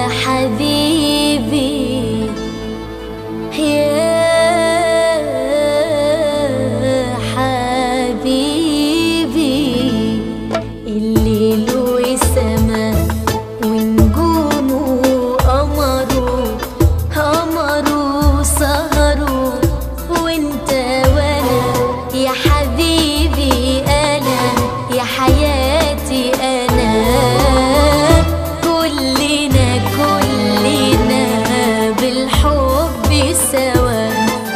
حبيبي يا حبيبي الليل والسماء ونجومه قمره قمره سهروا وانت وانا يا حبيبي انا يا حياتي انا كلنا كلنا بالحب سوا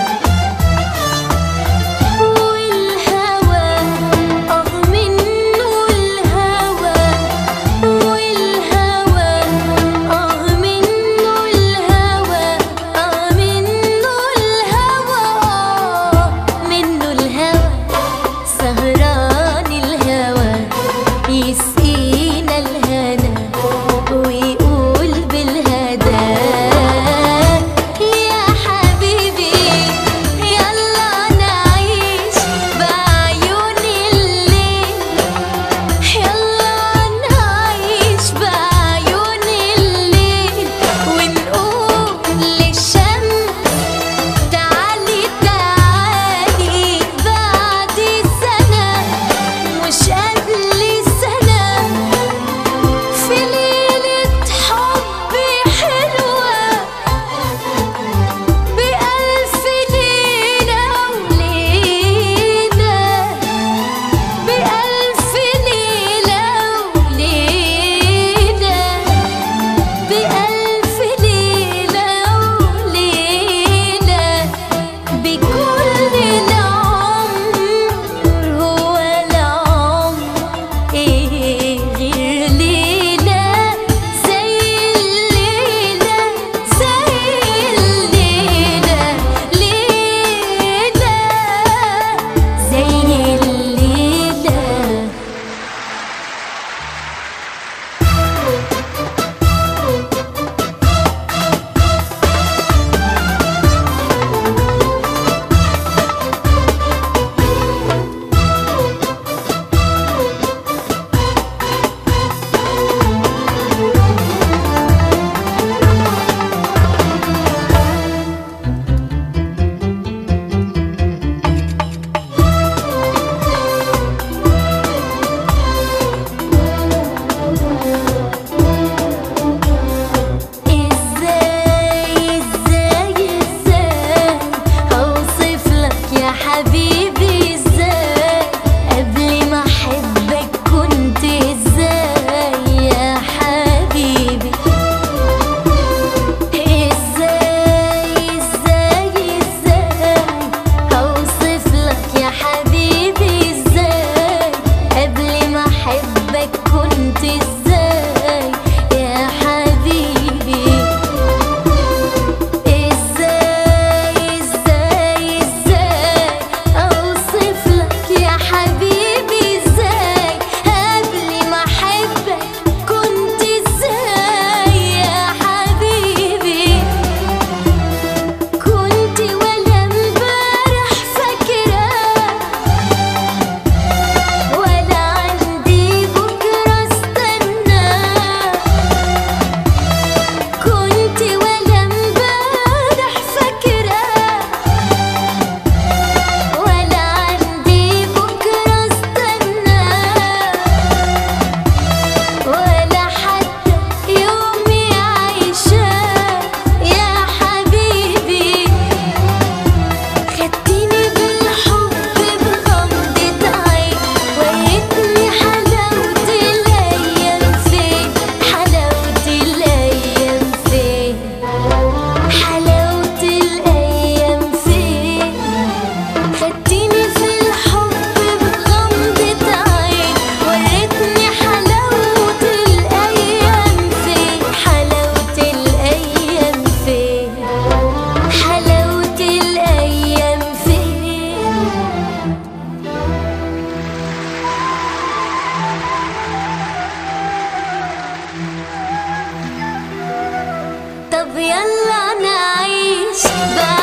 والهوى اه منه الهوى والهوى اه منه الهوى اه منه الهوى منه الهوى سهران الهوى يسقينا الهنا ويقول بالهدى يا حبيبي يلا نعيش بعيون الليل يلا نعيش بعيون الليل ونقول للشمس تعالي تعالي بعد سنة مش قبل سنة في ليلة حب حلوة بألف ليلة وليلة بألف ليلة وليلة بألف ليلة وليلة بكل العمر هو العمر إيه غير ليلة زي الليلة زي الليلة ليلة زي الليلة ازاي ازاي ازاي اوصف لك يا حبيبي ازاي قبل ما احبك كنت ازاي يا حبيبي ازاي ازاي ازاي اوصف لك يا حبيبي ازاي قبل ما احبك كنت ازاي يا حبيبي ازاي ازاي ازاي اوصف لك يا حبيبي ازاي قبل ما احبك كنت ازاي يا حبيبي كنت ولا امبارح فاكراك ولا عندي بكرة استناك كنت ولا امبارح فاكراك ولا عندي بكرة استناك ولا حتى يومي عايشاه يا حبيبي خدتني بالحب بغمضة عين وريتني حلاوة الأيام فين حلاوة الأيام فين حلاوة الأيام فين خدتني في الحب بغمضة عين وريتني حلاوة الأيام فين حلاوة الأيام فين حلاوة الأيام فين طب يلا نعيش بعيون